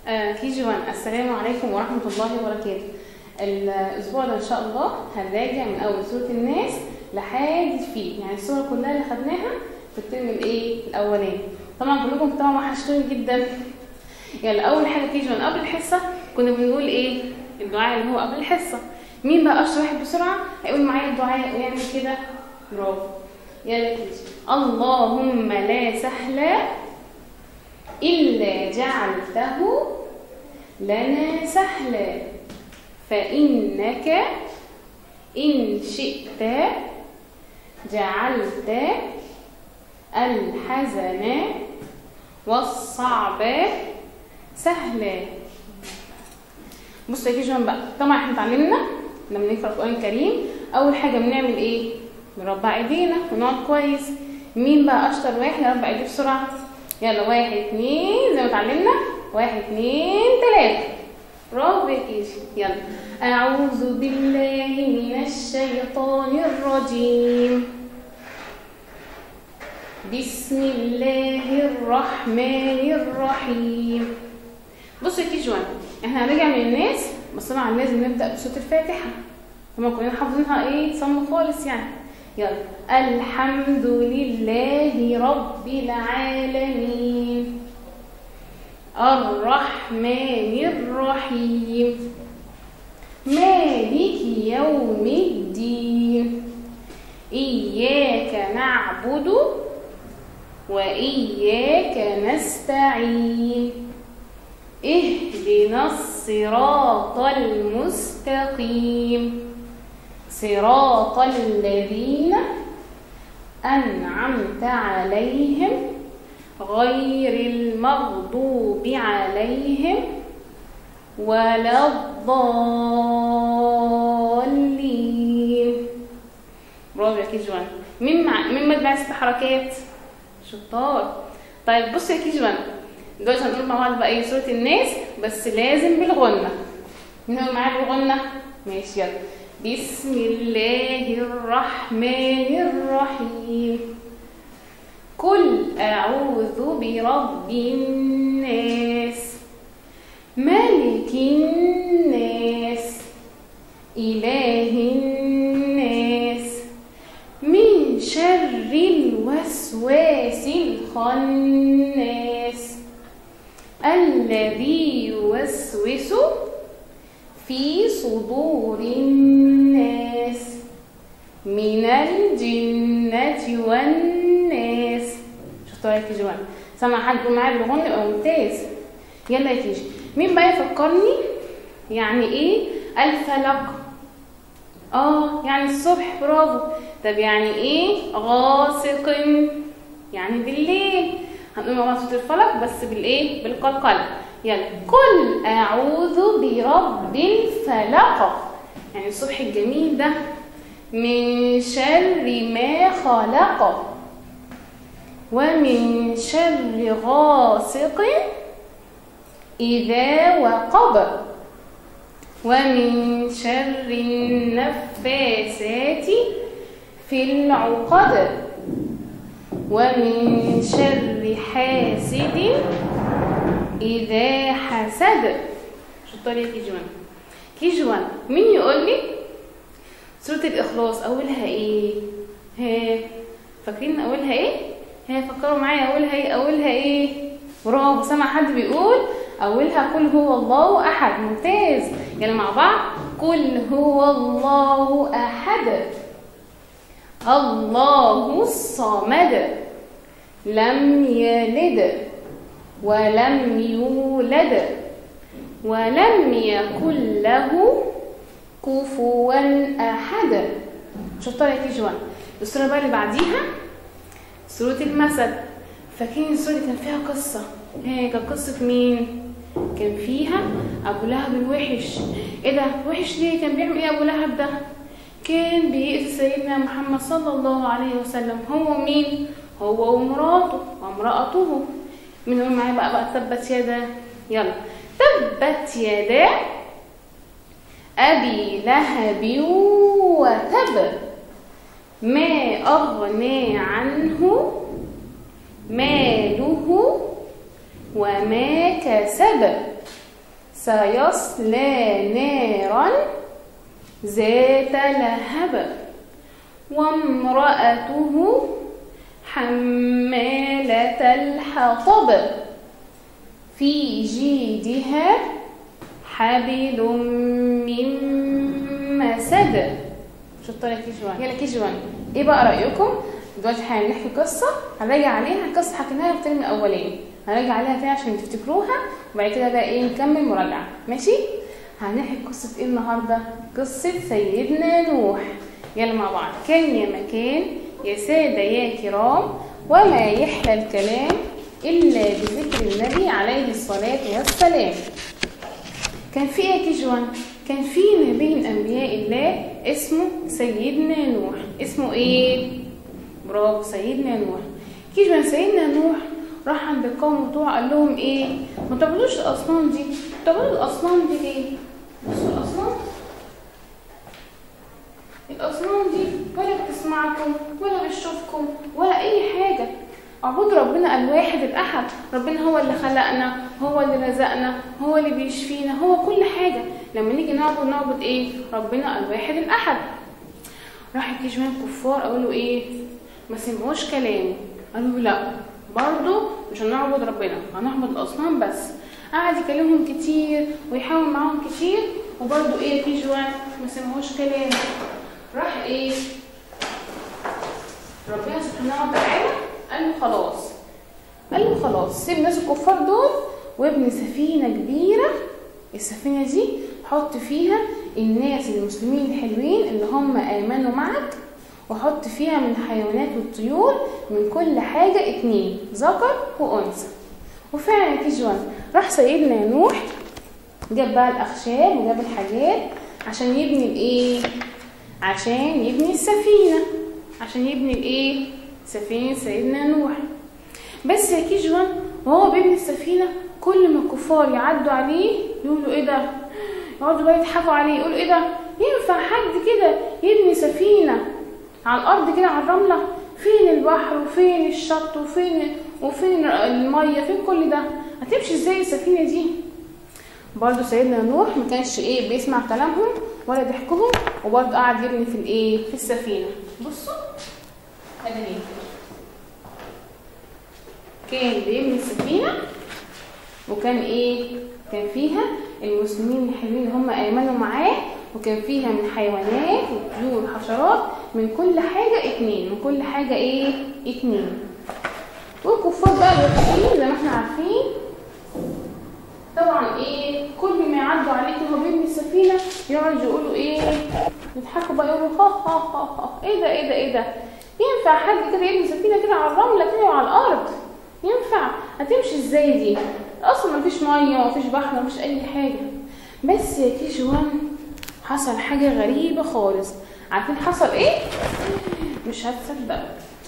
كي جي 1 السلام عليكم ورحمة الله وبركاته الأسبوع ده إن شاء الله هنراجع من أول سورة الناس لحد فيه يعني السورة كلها اللي خدناها في الترم الإيه الأولاني طبعا كلكم طبعا وحشتوني جدا يعني أول حاجة كي جي 1 قبل الحصة كنا بنقول إيه الدعاء اللي هو قبل الحصة مين بقى أشطر واحد بسرعة هيقول معايا الدعاء ويعمل كده برافو يلا كده اللهم لا سهل إلا جعلته لنا سهلا فإنك إن شئت جعلت الحزن والصعب سهلا بصوا يا كيجوان بقى طبعا احنا اتعلمنا لما نقرا القران الكريم اول حاجه بنعمل ايه نربع ايدينا ونقعد كويس مين بقى اشطر واحد يربع ايديه بسرعه يلا واحد اتنين زي ما اتعلمنا واحد اتنين تلاته برافو يا كيجي يلا اعوذ بالله من الشيطان الرجيم بسم الله الرحمن الرحيم بصوا يا كيجي وانا احنا هنرجع من الناس بس طبعا لازم نبدا بصوت الفاتحه طبعا كلنا حافظينها ايه صم خالص يعني يلا الحمد لله رب العالمين الرحمن الرحيم مالك يوم الدين إياك نعبد وإياك نستعين اهدنا الصراط المستقيم صراط الذين أنعمت عليهم غير المغضوب عليهم ولا الضالين برافو يا كيجوان مين مع مين مجمع ست حركات شطار طيب بصوا يا كيجوان دلوقتي هنقول مع بعض بقى ايه سورة الناس بس لازم بالغنة مين هو معايا بالغنة ماشي يلا بسم الله الرحمن الرحيم قل أعوذ برب الناس ملك الناس إله الناس من شر الوسواس الخناس الذي يوسوس في صدور الناس من الجنة والناس شفتوا يا كيجي وانا سامع حد يقول معايا بالغنى يبقى ممتاز يلا يا كيجي مين بقى يفكرني يعني ايه الفلق اه يعني الصبح برافو طب يعني ايه غاسق يعني بالليل هنقول مع بعض صوت الفلق بس بالايه بالقلقله يلا قل اعوذ برب الفلق يعني الصبح الجميل ده من شر ما خلق ومن شر غاسق إذا وقب ومن شر النفاسات في العقد ومن شر حاسد إذا حسد شطار يا كيجوان كيجوان مين يقول لي سورة الإخلاص أولها إيه؟ ها فاكرين أولها إيه؟ ها فكروا معايا أولها إيه؟ أولها إيه؟ برافو سمع حد بيقول أولها قل هو الله أحد ممتاز يلا مع بعض قل هو الله أحد الله الصمد لم يلد ولم يولد ولم يكن له كفوا أحد شطار يا كيجوان السورة بقى اللي بعديها سورة المثل فاكرين السورة كان فيها قصة ايه كانت قصة مين؟ كان فيها أبو لهب الوحش ايه ده وحش ليه؟ كان بيعمل ايه أبو لهب ده؟ كان بيأذي سيدنا محمد صلى الله عليه وسلم هو مين؟ هو ومراته وامرأته من هو معايا بقى بقى تبت يدا يلا تبت يدا أبي لهب وتب ما أغنى عنه ماله وما كسب سيصلى نارا ذات لهب وامرأته حمالة الحطب في جيدها حبل من مسد شطار يا كي جوان يلا كي جوان ايه بقى رايكم دلوقتي هنحكي قصه هنراجع عليها القصه حكيناها في الترم الاولاني هنراجع عليها تاني عشان تفتكروها وبعد كده بقى ايه نكمل مراجعه ماشي هنحكي قصه ايه النهارده قصه سيدنا نوح يلا مع بعض كان يا مكان يا ساده يا كرام وما يحلى الكلام الا بذكر النبي عليه الصلاه والسلام كان في ايه يا كيجوان كان في نبي من انبياء الله اسمه سيدنا نوح اسمه ايه برافو سيدنا نوح كيجوان سيدنا نوح راح عند القوم بتوعه قال لهم ايه ما تعبدوش الاصنام دي تعبدوا الاصنام دي ليه بصوا الاصنام الاصنام دي ولا بتسمعكم ولا بتشوفكم ولا اي حاجه اعبدوا ربنا الواحد الاحد ربنا هو اللي خلقنا هو اللي رزقنا هو اللي بيشفينا هو كل حاجه لما نيجي نعبد نعبد ايه ربنا الواحد الاحد راح يجي شويه كفار قالوا ايه ما سمعوش كلامه قالوا لا برضه مش هنعبد ربنا هنعبد الاصنام بس قعد يكلمهم كتير ويحاول معاهم كتير وبرضه ايه في جوان ما سمعوش كلامه راح ايه ربنا سبحانه وتعالى قال له خلاص قال له خلاص سيب الناس الكفار دول وابني سفينه كبيره السفينه دي حط فيها الناس المسلمين الحلوين اللي هم امنوا معك وحط فيها من الحيوانات والطيور من كل حاجه اتنين ذكر وانثى وفعلا كيجوان راح سيدنا نوح جاب بقى الاخشاب وجاب الحاجات عشان يبني الايه عشان يبني السفينه عشان يبني الايه سفينه سيدنا نوح بس يا كيجوان وهو بيبني السفينه كل ما الكفار يعدوا عليه يقولوا ايه ده يقعدوا بقى يضحكوا عليه يقولوا ايه ده ينفع حد كده يبني سفينه على الارض كده على الرمله فين البحر وفين الشط وفين وفين الميه فين كل ده هتمشي ازاي السفينه دي برضه سيدنا نوح ما كانش ايه بيسمع كلامهم ولا ضحكهم وبرضه قعد يبني في الايه في السفينه بصوا ادي ايه كان بيبني السفينه وكان ايه كان فيها المسلمين الحلوين اللي هم امنوا معاه وكان فيها من حيوانات وطيور وحشرات من كل حاجه اتنين من كل حاجه ايه اتنين والكفار بقى الوحشين زي ما احنا عارفين طبعا ايه كل ما يعدوا عليك وهو بيبني السفينه يقعدوا يقولوا ايه يضحكوا بقى يقولوا ها ها ها ها ايه ده ايه ده ايه ده ينفع حد كده يبني سفينه كده على الرمله كده وعلى الارض ينفع هتمشي ازاي دي اصلا مفيش ميه ومفيش بحر مفيش اي حاجه بس يا كيجوان حصل حاجه غريبه خالص عارفين حصل ايه مش هتصدقوا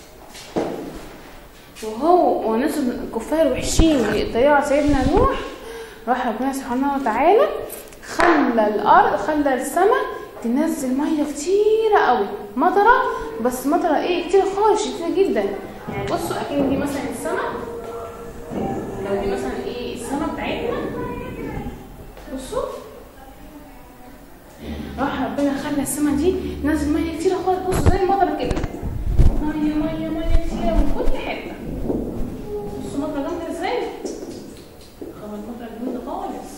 وهو وناس الكفار وحشين بيضيعوا سيدنا نوح راح ربنا سبحانه وتعالى خلى الارض خلى السماء تنزل ميه كتيره قوي مطره بس مطره ايه كتير خالص كتير جدا يعني بصوا اكن دي مثلا السماء لو دي مثلا ايه السماء بتاعتنا بصوا راح ربنا خلى السماء دي نزل ميه كتير خالص بصوا زي المطره كده ميه ميه ميه كتيره من كل حته بصوا مطره جامده ازاي خبر مطره جامده خالص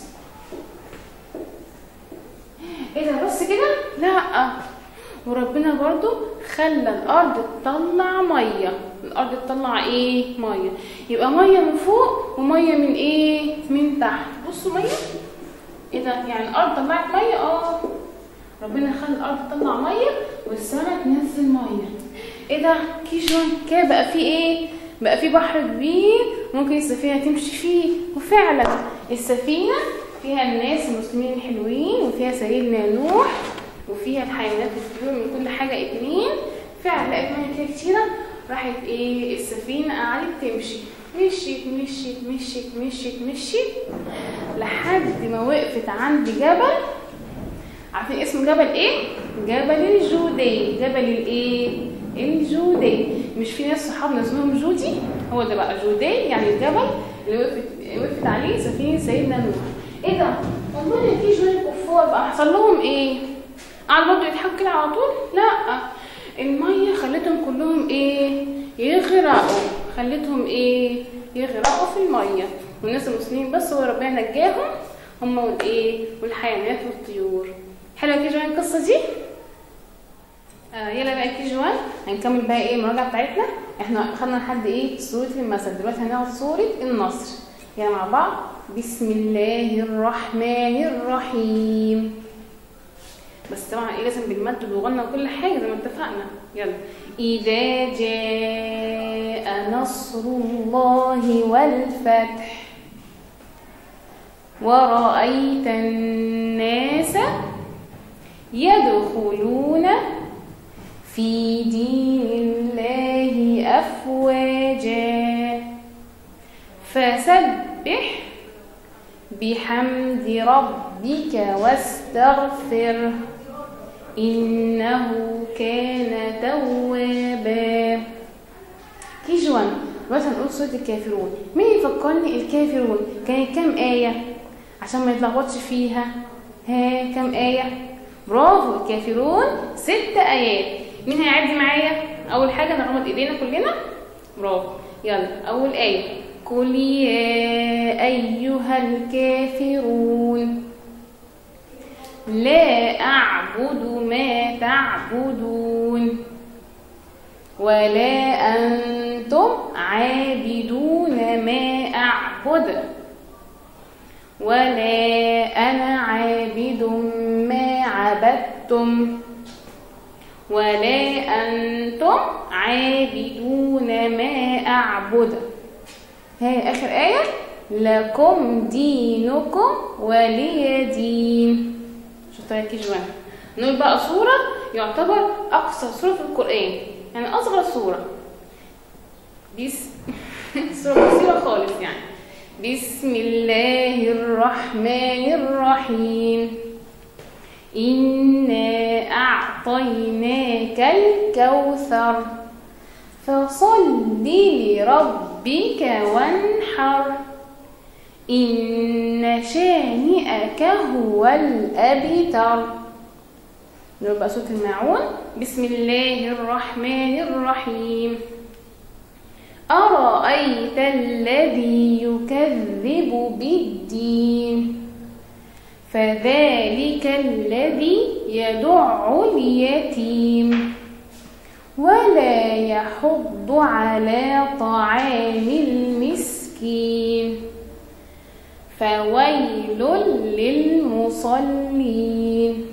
ايه ده بس كده لا وربنا برضو خلى الارض تطلع ميه الارض تطلع ايه ميه يبقى ميه من فوق وميه من ايه من تحت بصوا ميه ايه ده يعني الارض طلعت ميه اه ربنا خلى الارض تطلع ميه والسماء تنزل ميه ايه ده كيشون كده بقى فيه ايه بقى فيه بحر كبير ممكن السفينه تمشي فيه وفعلا السفينه فيها الناس المسلمين الحلوين وفيها سيدنا نوح وفيها الحيوانات والطيور من كل حاجه اتنين فعلا لقيت ميه كده كتيره راحت ايه السفينه قعدت تمشي مشيت مشيت مشيت مشيت مشيت لحد ما وقفت عند جبل عارفين اسم جبل ايه جبل الجودي جبل الايه الجودي مش في ناس صحابنا اسمهم جودي هو ده بقى جودي يعني الجبل اللي وقفت وقفت عليه سفينه سيدنا نوح ايه ده والله في شويه كفار بقى حصل لهم ايه قعدوا برضه يضحكوا كده على طول لا الميه خلتهم كلهم ايه يغرقوا خلتهم ايه يغرقوا في الميه والناس المسلمين بس هو ربنا نجاهم هم والايه والحيوانات والطيور حلوه كده جوان القصه دي آه يلا بقى كي جوان هنكمل بقى ايه المراجعه بتاعتنا احنا خدنا لحد ايه سوره المثل دلوقتي هناخد سوره النصر يلا مع بعض بسم الله الرحمن الرحيم بس طبعا ايه لازم بالمد والغنى وكل حاجه زي ما اتفقنا يلا اذا جاء نصر الله والفتح ورأيت الناس يدخلون في دين الله أفواجا فسبح بحمد ربك واستغفره إنه كان توابا كيجوان دلوقتي هنقول سورة الكافرون مين يفكرني الكافرون كانت كام آية عشان ما يتلخبطش فيها ها كام آية برافو الكافرون ست آيات مين هيعدي معايا أول حاجة نغمض إيدينا كلنا برافو يلا أول آية قل يا أيها الكافرون لا أعبد ما تعبدون ولا أنتم عابدون ما أعبد ولا أنا عابد ما عبدتم ولا أنتم عابدون ما أعبد هاي آخر آية لكم دينكم ولي دين شفتها يا كيجوان نقول بقى سورة يعتبر أقصر سورة في القرآن يعني أصغر سورة بس سورة قصيرة خالص يعني بسم الله الرحمن الرحيم إنا أعطيناك الكوثر فصل لربك وانحر إن شانئك هو الأبتر نبقى صوت الماعون بسم الله الرحمن الرحيم أرأيت الذي يكذب بالدين فذلك الذي يدع اليتيم ولا يحض على طعام المسكين فويل للمصلين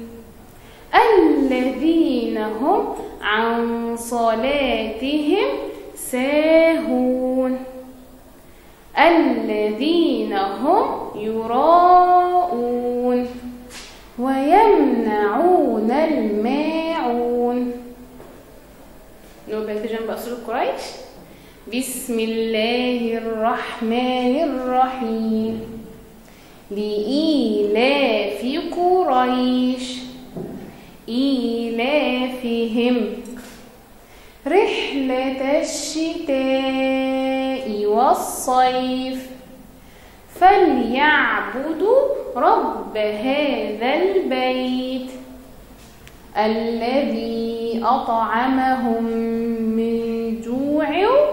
الذين هم عن صلاتهم ساهون الذين هم يراءون ويمنعون الماعون نوبة جنب أسر قريش بسم الله الرحمن الرحيم لإيلاف قريش إيلافهم رحلة الشتاء والصيف فليعبدوا رب هذا البيت الذي أطعمهم من جوع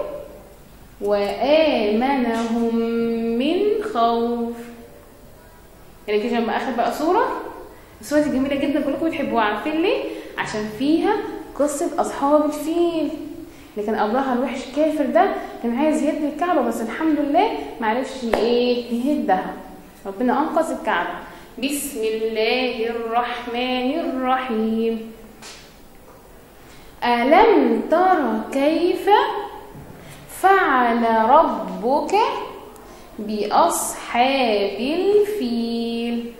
وآمنهم من خوف يعني كده لما اخد بقى صورة الصورة دي جميلة جدا كلكم بتحبوها عارفين ليه؟ عشان فيها قصة أصحاب الفيل اللي كان أبرهة الوحش الكافر ده كان عايز يهد الكعبة بس الحمد لله معرفش ايه يهدها ربنا أنقذ الكعبة بسم الله الرحمن الرحيم ألم تر كيف فعل ربك بأصحاب الفيل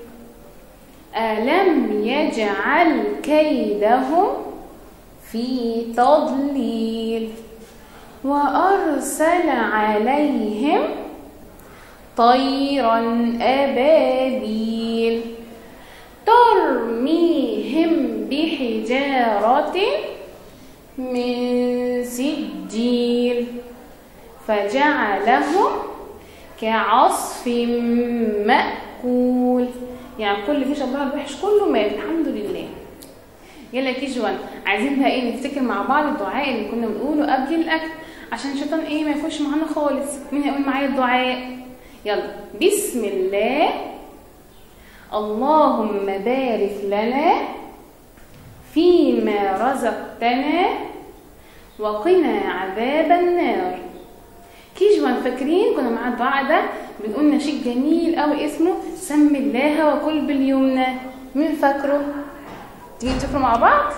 ألم يجعل كيدهم في تضليل وأرسل عليهم طيرا أبابيل ترميهم بحجارة من سجيل فجعلهم كعصف مأكول يعني كل في شبه الوحش كله مات الحمد لله يلا كي جوان عايزين بقى ايه نفتكر مع بعض الدعاء اللي كنا بنقوله قبل الاكل عشان الشيطان ايه ما يخش معانا خالص مين هيقول معايا الدعاء يلا بسم الله اللهم بارك لنا فيما رزقتنا وقنا عذاب النار كيجوان فاكرين كنا مع الدعاء ده بنقول نشيد جميل قوي اسمه سم الله وكل باليمنى مين فاكره تيجي تفكروا مع بعض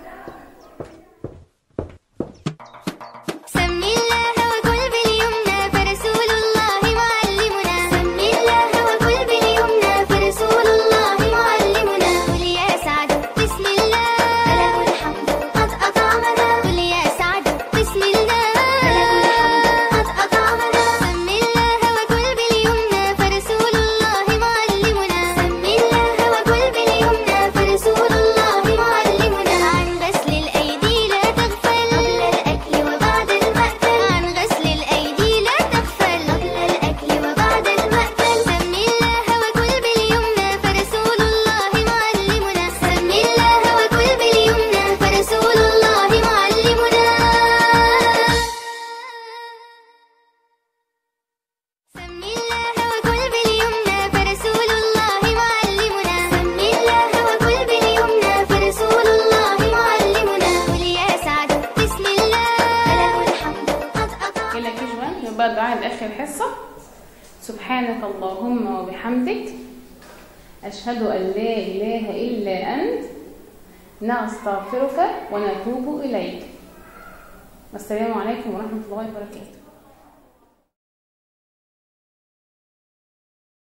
سم الله وكل باليمنى فرسول الله معلمنا سم الله وكل باليمنى فرسول الله معلمنا قل يا سعد بسم الله فله الحمد قد أطعمنا قل يا سعد بسم الله فله الحمد قد أطعمنا سم الله وكل باليمنى فرسول الله معلمنا سم الله وكل باليمنى فرسول الله معلمنا عن غسل الأيدي لا تغفل قبل الأكل وبعد المأكل عن غسل الأيدي لا تغفل قبل الأكل وبعد المأكل سم الله وكل باليمنى فرسول الله معلمنا سم الله وكل باليمنى فرسول الله معلمنا سم الله وكل باليمنى فرسول الله معلمنا سم الله وكل باليمنى فرسول الله معلمنا قل يا سعد بسم الله فله الحمد قد أطعم يلا كيجوان يبقى الدعاء لاخر حصه سبحانك اللهم وبحمدك اشهد ان لا اله الا انت نستغفرك ونتوب اليك والسلام عليكم ورحمه الله وبركاته